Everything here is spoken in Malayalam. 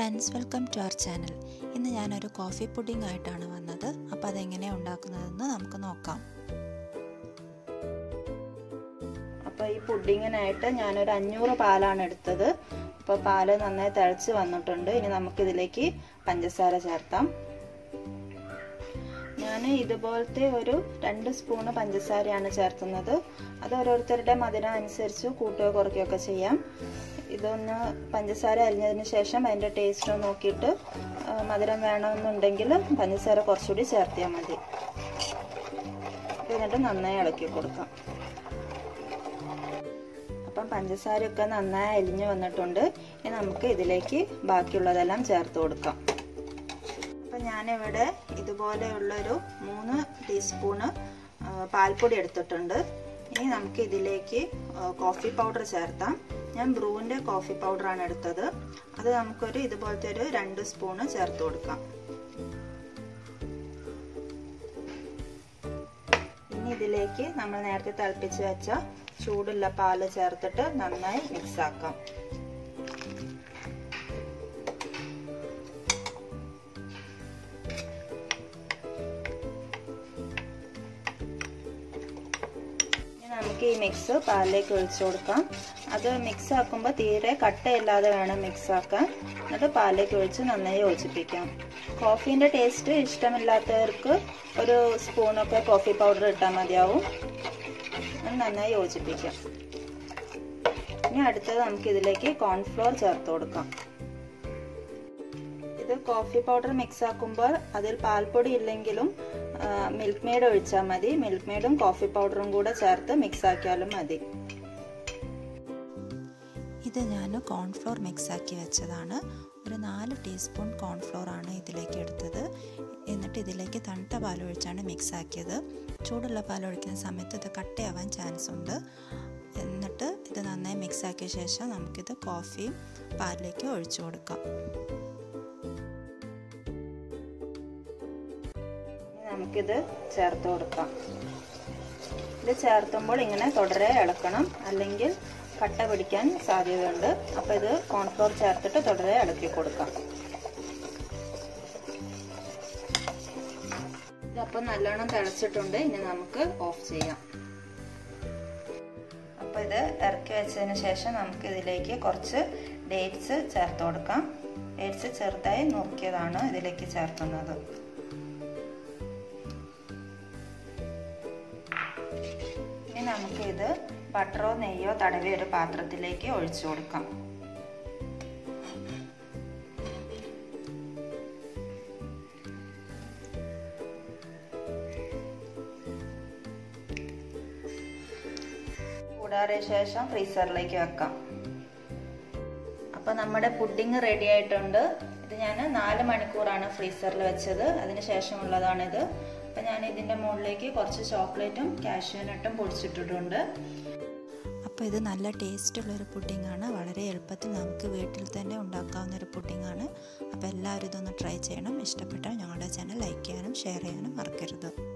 friends welcome to our channel ഇന്ന് ഞാനൊരു കോഫി പുഡിംഗ് ആയിട്ടാണ് വന്നത് അപ്പോൾ അതെങ്ങനെയാണ് ഉണ്ടാക്കുന്നതെന്ന് നമുക്ക് നോക്കാം അപ്പോൾ ഈ പുഡിങ്ങിനായിട്ട് ഞാനൊരു അഞ്ഞൂറ് പാലാണ് എടുത്തത് അപ്പോൾ പാല് നന്നായി തിളച്ച് വന്നിട്ടുണ്ട് ഇനി നമുക്കിതിലേക്ക് പഞ്ചസാര ചേർത്താം ഞാൻ ഇതുപോലത്തെ ഒരു രണ്ട് സ്പൂണ് പഞ്ചസാരയാണ് ചേർക്കുന്നത് അത് ഓരോരുത്തരുടെ മധുരം അനുസരിച്ച് കൂട്ടുകയോ കുറയ്ക്കുകയൊക്കെ ചെയ്യാം ഇതൊന്ന് പഞ്ചസാര അരിഞ്ഞതിന് ശേഷം അതിൻ്റെ ടേസ്റ്റ് നോക്കിയിട്ട് മധുരം വേണമെന്നുണ്ടെങ്കിൽ പഞ്ചസാര കുറച്ചുകൂടി ചേർത്തിയാൽ മതി എന്നിട്ട് നന്നായി ഇളക്കി കൊടുക്കാം അപ്പം പഞ്ചസാരയൊക്കെ നന്നായി അലിഞ്ഞു വന്നിട്ടുണ്ട് ഇനി നമുക്ക് ഇതിലേക്ക് ബാക്കിയുള്ളതെല്ലാം ചേർത്ത് കൊടുക്കാം അപ്പം ഞാനിവിടെ ഇതുപോലെയുള്ളൊരു മൂന്ന് ടീസ്പൂണ് പാൽപ്പൊടി എടുത്തിട്ടുണ്ട് ഇനി നമുക്ക് ഇതിലേക്ക് കോഫി പൗഡർ ചേർത്താം ഞാൻ ബ്രൂവിൻ്റെ കോഫി പൗഡറാണ് എടുത്തത് അത് നമുക്കൊരു ഇതുപോലത്തെ ഒരു രണ്ട് സ്പൂണ് ചേർത്ത് കൊടുക്കാം ഇനി ഇതിലേക്ക് നമ്മൾ നേരത്തെ തിളപ്പിച്ച് വെച്ച ചൂടുള്ള പാല് ചേർത്തിട്ട് നന്നായി മിക്സ് ആക്കാം നമുക്ക് ഈ മിക്സ് പാലിലേക്ക് ഒഴിച്ചു കൊടുക്കാം അത് മിക്സ് ആക്കുമ്പോൾ തീരെ കട്ടയില്ലാതെ വേണം മിക്സ് ആക്കാൻ എന്നിട്ട് പാലിലേക്ക് ഒഴിച്ച് നന്നായി യോജിപ്പിക്കാം കോഫീൻ്റെ ടേസ്റ്റ് ഇഷ്ടമില്ലാത്തവർക്ക് ഒരു സ്പൂണൊക്കെ കോഫി പൗഡർ ഇട്ടാൽ മതിയാവും നന്നായി യോജിപ്പിക്കാം ഇനി അടുത്തത് നമുക്ക് ഇതിലേക്ക് കോൺഫ്ലോർ ചേർത്ത് കൊടുക്കാം ഇത് കോഫി പൗഡർ മിക്സ് ആക്കുമ്പോൾ അതിൽ പാൽപ്പൊടി ഇല്ലെങ്കിലും മിൽക്ക് മെയ്ഡ് ഒഴിച്ചാൽ മതി മിൽക്ക് മെയ്ഡും കോഫി പൗഡറും കൂടെ ചേർത്ത് മിക്സ് ആക്കിയാലും മതി ഇത് ഞാൻ കോൺഫ്ലോർ മിക്സ് ആക്കി വെച്ചതാണ് ഒരു നാല് ടീസ്പൂൺ കോൺഫ്ലോർ ആണ് ഇതിലേക്ക് എടുത്തത് എന്നിട്ട് ഇതിലേക്ക് തണുത്ത പാലൊഴിച്ചാണ് മിക്സ് ആക്കിയത് ചൂടുള്ള പാലൊഴിക്കുന്ന സമയത്ത് ഇത് കട്ടയാവാൻ ചാൻസ് ഉണ്ട് എന്നിട്ട് ഇത് നന്നായി മിക്സ് ആക്കിയ ശേഷം നമുക്കിത് കോഫിയും പാലിലേക്ക് ഒഴിച്ചു കൊടുക്കാം നമുക്കിത് ചേർത്ത് കൊടുക്കാം ഇത് ചേർത്തുമ്പോൾ ഇങ്ങനെ തുടരെ ഇളക്കണം അല്ലെങ്കിൽ കട്ട പിടിക്കാൻ സാധ്യതയുണ്ട് അപ്പോൾ ഇത് കോൺഫ്ലോർ ചേർത്തിട്ട് തുടരെ ഇളക്കി കൊടുക്കാം ഇതപ്പോൾ നല്ലോണം തിളച്ചിട്ടുണ്ട് ഇനി നമുക്ക് ഓഫ് ചെയ്യാം അപ്പോൾ ഇത് ഇറക്കി വെച്ചതിന് ശേഷം നമുക്ക് ഇതിലേക്ക് കുറച്ച് ഡേറ്റ്സ് ചേർത്ത് കൊടുക്കാം ഡേറ്റ്സ് ചെറുതായി നുറുക്കിയതാണ് ഇതിലേക്ക് ചേർക്കുന്നത് ഇനി നമുക്ക് ഇത് ബട്ടറോ നെയ്യോ തടവി ഒരു പാത്രത്തിലേക്ക് ഒഴിച്ചു കൊടുക്കാം കൂടാതെ ശേഷം ഫ്രീസറിലേക്ക് വെക്കാം അപ്പൊ നമ്മുടെ പുഡിങ് റെഡി ആയിട്ടുണ്ട് ഇത് ഞാൻ നാല് മണിക്കൂറാണ് ഫ്രീസറിൽ വെച്ചത് അതിന് ശേഷമുള്ളതാണിത് അപ്പം ഞാൻ ഇതിൻ്റെ മുകളിലേക്ക് കുറച്ച് ചോക്ലേറ്റും കാഷ്യൂനട്ടും പൊടിച്ചിട്ടിട്ടുണ്ട് അപ്പോൾ ഇത് നല്ല ടേസ്റ്റുള്ളൊരു പുഡിങ്ങാണ് വളരെ എളുപ്പത്തിൽ നമുക്ക് വീട്ടിൽ തന്നെ ഉണ്ടാക്കാവുന്ന ഒരു പുഡിങ്ങാണ് അപ്പോൾ എല്ലാവരും ഇതൊന്ന് ട്രൈ ചെയ്യണം ഇഷ്ടപ്പെട്ടാൽ ഞങ്ങളുടെ ചാനൽ ലൈക്ക് ചെയ്യാനും ഷെയർ ചെയ്യാനും മറക്കരുത്